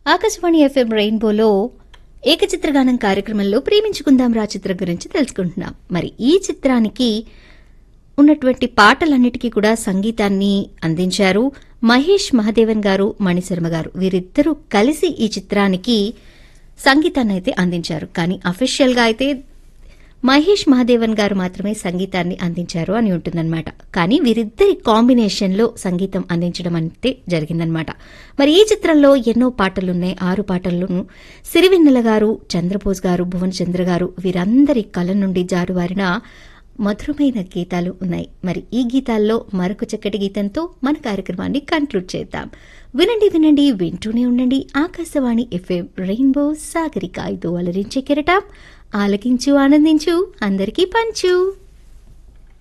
Akashvani FM రెయిన్బోలో ఏకచిత్రగానం కార్యక్రమంలో ప్రేమించుకుందాం రా చిత్రం గురించి తెలుసుకుంటున్నాం మరి ఈ చిత్రానికి ఉన్నటువంటి పాటలన్నిటికీ కూడా సంగీతాన్ని అందించారు మహేష్ మహదేవన్ గారు మణిశర్మ గారు వీరిద్దరూ కలిసి ఈ చిత్రానికి సంగీతాన్ని అయితే అందించారు కానీ అఫీషియల్ గా అయితే మహేష్ మహాదేవన్ గారు మాత్రమే సంగీతాన్ని అందించారు అని ఉంటుందన్నమాట కానీ వీరిద్దరి కాంబినేషన్ లో సంగీతం అందించడం అయితే జరిగిందనమాట మరి ఈ చిత్రంలో ఎన్నో పాటలున్నాయి ఆరు పాటల్లోనూ సిరివెన్నెల గారు చంద్రబోస్ గారు భువన్ చంద్ర గారు వీరందరి కళ నుండి జారువారిన మధురమైన గీతాలు ఉన్నాయి మరి ఈ గీతాల్లో మరొక చక్కటి గీతంతో మన కార్యక్రమాన్ని కంక్లూడ్ చేద్దాం వినండి వినండి వింటూనే ఉండండి ఆకాశవాణి ఎఫ్ఎం రెయిన్బో సాగరిక ఇది అలరించే కెరటం ఆలకించు ఆనందించు అందరికీ పంచు